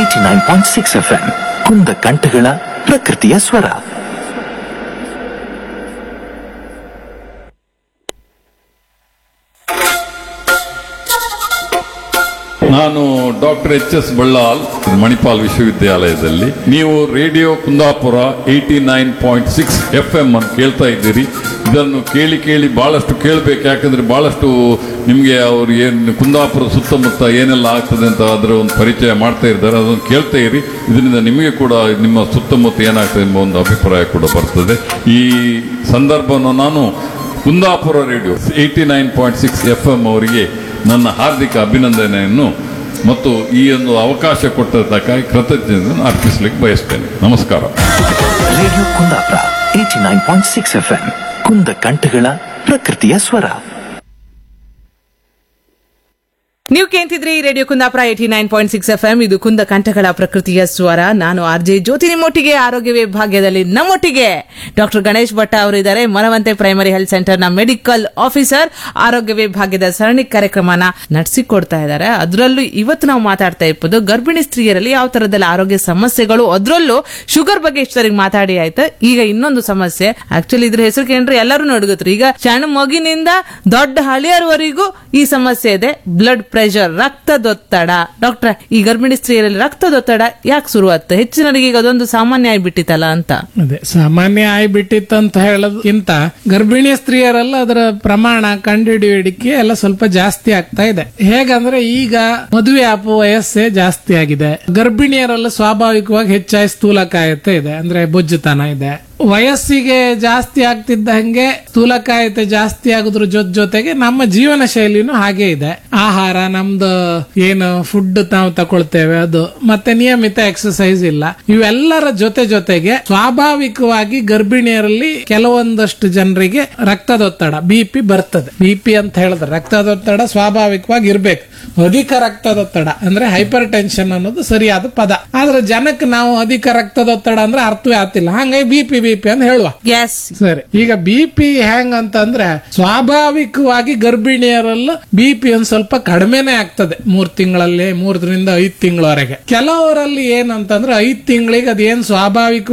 eighty nine point six F M ಕುಂದ ಕಂಠಗಳ ಪ್ರಕೃತಿಯ ಸ್ವರ ನಾನು doctor H S Ballal Manipal ವಿಶ್ವವಿದ್ಯಾಲಯದಲ್ಲಿ ನೀವು radio Kundapura eighty nine point six F M ಅನ್ನು ಕೇಳ್ತಾ ಇದ್ದೀರಿ ಇದನ್ನು ಕೇಳಿ ಕೇಳಿ ಬಹಳಷ್ಟು ಕೇಳಬೇಕು ಯಾಕಂದ್ರೆ ಬಹಳಷ್ಟು ನಿಮಗೆ ಅವ್ರು ಏನು ಕುಂದಾಪುರ ಸುತ್ತಮುತ್ತ ಏನೆಲ್ಲ ಆಗ್ತದೆ ಅಂತ ಅದರ ಒಂದು ಪರಿಚಯ ಮಾಡ್ತಾ ಇದ್ದಾರೆ ಅದನ್ನು ಕೇಳ್ತಾ ಇರಿ ಇದರಿಂದ ನಿಮಗೆ ಕೂಡ ನಿಮ್ಮ ಸುತ್ತಮುತ್ತ ಏನಾಗ್ತದೆ ಎಂಬ ಒಂದು ಅಭಿಪ್ರಾಯ ಕೂಡ ಬರ್ತದೆ ಈ ಸಂದರ್ಭವನ್ನು ನಾನು Kundapura radio eighty nine point six F M ಅವರಿಗೆ ನನ್ನ ಹಾರ್ದಿಕ ಅಭಿನಂದನೆಯನ್ನು ಮತ್ತು ಈ ಒಂದು ಅವಕಾಶ ಕೊಟ್ಟದ್ದಕ್ಕಾಗಿ ಕೃತಜ್ಞತೆಯನ್ನು ಅರ್ಪಿಸಲಿಕ್ಕೆ ಬಯಸ್ತೇನೆ ನಮಸ್ಕಾರ radio Kundapura eighty nine point six F M ಕುಂದ ಕಂಠಗಳ ಪ್ರಕೃತಿಯ ಸ್ವರ ನೀವು ಕೇಳ್ತಿದ್ರಿ radio Kundapura eighty nine point six F M ಇದು ಕುಂದ ಕಂಠಗಳ ಪ್ರಕೃತಿಯ ಸ್ವರ ನಾನು ಆರ್ ಜೆ ಜ್ಯೋತಿ ನಿಮ್ಮೊಟ್ಟಿಗೆ ಆರೋಗ್ಯ ವಿಭಾಗದಲ್ಲಿ ನಮ್ಮೊಟ್ಟಿಗೆ ಡಾಕ್ಟರ್ ಗಣೇಶ್ ಭಟ್ಟ ಅವರು ಇದ್ದಾರೆ ಮನವಂತೆ ಪ್ರೈಮರಿ ಹೆಲ್ತ್ ಸೆಂಟರ್ ನ ಮೆಡಿಕಲ್ ಆಫೀಸರ್ ಆರೋಗ್ಯ ವಿಭಾಗದ ಸರಣಿ ಕಾರ್ಯಕ್ರಮನ ನಡೆಸಿಕೊಡ್ತಾ ಇದ್ದಾರೆ ಅದರಲ್ಲೂ ಇವತ್ತು ನಾವು ಮಾತಾಡ್ತಾ ಇರ್ಬೋದು ಗರ್ಭಿಣಿ ಸ್ತ್ರೀಯರಲ್ಲಿ ಯಾವ ತರದಲ್ಲ ಆರೋಗ್ಯ ಸಮಸ್ಯೆಗಳು ಅದರಲ್ಲೂ ಶುಗರ್ ಬಗ್ಗೆ ಇಷ್ಟರಿಗೆ ಮಾತಾಡಿ ಆಯ್ತು ಈಗ ಇನ್ನೊಂದು ಸಮಸ್ಯೆ ಆಕ್ಚುಲಿ ಇದ್ರ ಹೆಸರು ಕೇಂದ್ರ ಎಲ್ಲರೂ ನೋಡ್ಗತ್ರಿ ಈಗ ಸಣ್ಣ ಮಗಿನಿಂದ ದೊಡ್ಡ ಹಳಿಯರವರೆಗೂ ಈ ಸಮಸ್ಯೆ ಇದೆ ಬ್ಲಡ್ ಪ್ರೆಷರ್ ರಕ್ತದೊತ್ತಡ ಡಾಕ್ಟ್ರ ಈ ಗರ್ಭಿಣಿ ಸ್ತ್ರೀಯರಲ್ಲಿ ರಕ್ತದೊತ್ತಡ ಯಾಕೆ ಶುರುವಾಗ್ತದೆ ಹೆಚ್ಚಿನವರಿಗೆ ಈಗ ಅದೊಂದು ಸಾಮಾನ್ಯ ಆಗಿಬಿಟ್ಟಿತ್ತಲ್ಲ ಅಂತ ಅದೇ ಸಾಮಾನ್ಯ ಆಗಿಬಿಟ್ಟಿತ್ತಂತ ಹೇಳೋದಕ್ಕಿಂತ ಗರ್ಭಿಣಿ ಸ್ತ್ರೀಯರೆಲ್ಲ ಅದರ ಪ್ರಮಾಣ ಕಂಡುಹಿಡಿಯುವಿಕೆ ಎಲ್ಲ ಸ್ವಲ್ಪ ಜಾಸ್ತಿ ಆಗ್ತಾ ಇದೆ ಹೇಗಂದ್ರೆ ಈಗ ಮದುವೆ ಆಪುವ ವಯಸ್ಸೇ ಜಾಸ್ತಿ ಆಗಿದೆ ಗರ್ಭಿಣಿಯರೆಲ್ಲ ಸ್ವಾಭಾವಿಕವಾಗಿ ಹೆಚ್ಚಾಗಿ ಸ್ಥೂಲಕಾಯತೆ ಇದೆ ಅಂದ್ರೆ ಬೊಜ್ಜುತನ ಇದೆ ವಯಸ್ಸಿಗೆ ಜಾಸ್ತಿ ಆಗ್ತಿದ್ದ ಹಂಗೆ ಸ್ಥೂಲಕಾಯತೆ ಜಾಸ್ತಿ ಆಗೋದ್ರ ಜೊತೆ ಜೊತೆಗೆ ನಮ್ಮ ಜೀವನ ಶೈಲಿನೂ ಹಾಗೆ ಇದೆ ಆಹಾರ ನಮ್ದು ಏನು ಫುಡ್ ನಾವು ತಗೊಳ್ತೇವೆ ಅದು ಮತ್ತೆ ನಿಯಮಿತ ಎಕ್ಸಸೈಸ್ ಇಲ್ಲ ಇವೆಲ್ಲರ ಜೊತೆ ಜೊತೆಗೆ ಸ್ವಾಭಾವಿಕವಾಗಿ ಗರ್ಭಿಣಿಯರಲ್ಲಿ ಕೆಲವೊಂದಷ್ಟು ಜನರಿಗೆ ರಕ್ತದೊತ್ತಡ ಬಿ ಪಿ ಬರ್ತದೆ ಬಿ ಪಿ ಅಂತ ಹೇಳಿದ್ರೆ ರಕ್ತದೊತ್ತಡ ಸ್ವಾಭಾವಿಕವಾಗಿ ಇರ್ಬೇಕು ಅಧಿಕ ರಕ್ತದೊತ್ತಡ ಅಂದ್ರೆ ಹೈಪರ್ ಟೆನ್ಷನ್ ಅನ್ನೋದು ಸರಿಯಾದ ಪದ ಆದ್ರೆ ಜನಕ್ಕೆ ನಾವು ಅಧಿಕ ರಕ್ತದೊತ್ತಡ ಅಂದ್ರೆ ಅರ್ಥವೇ ಆಗ್ತಿಲ್ಲ ಹಂಗಾಗಿ ಬಿ ಪಿ ಬಿ ಪಿ ಅಂತ ಹೇಳುವ ಎಸ್ ಸರಿ ಈಗ ಬಿ ಪಿ ಹೆಂಗ್ ಅಂತಂದ್ರೆ ಸ್ವಾಭಾವಿಕವಾಗಿ ಗರ್ಭಿಣಿಯರಲ್ಲೂ ಬಿ ಪಿ ಒಂದ್ ಸ್ವಲ್ಪ ಕಡಿಮೆನೆ ಆಗ್ತದೆ ಮೂರ್ ತಿಂಗಳಲ್ಲಿ ಮೂರರಿಂದ ಐದ್ ತಿಂಗಳವರೆಗೆ ಕೆಲವರಲ್ಲಿ ಏನಂತಂದ್ರೆ ಐದ್ ತಿಂಗಳಿಗೆ ಅದೇನ್ ಸ್ವಾಭಾವಿಕ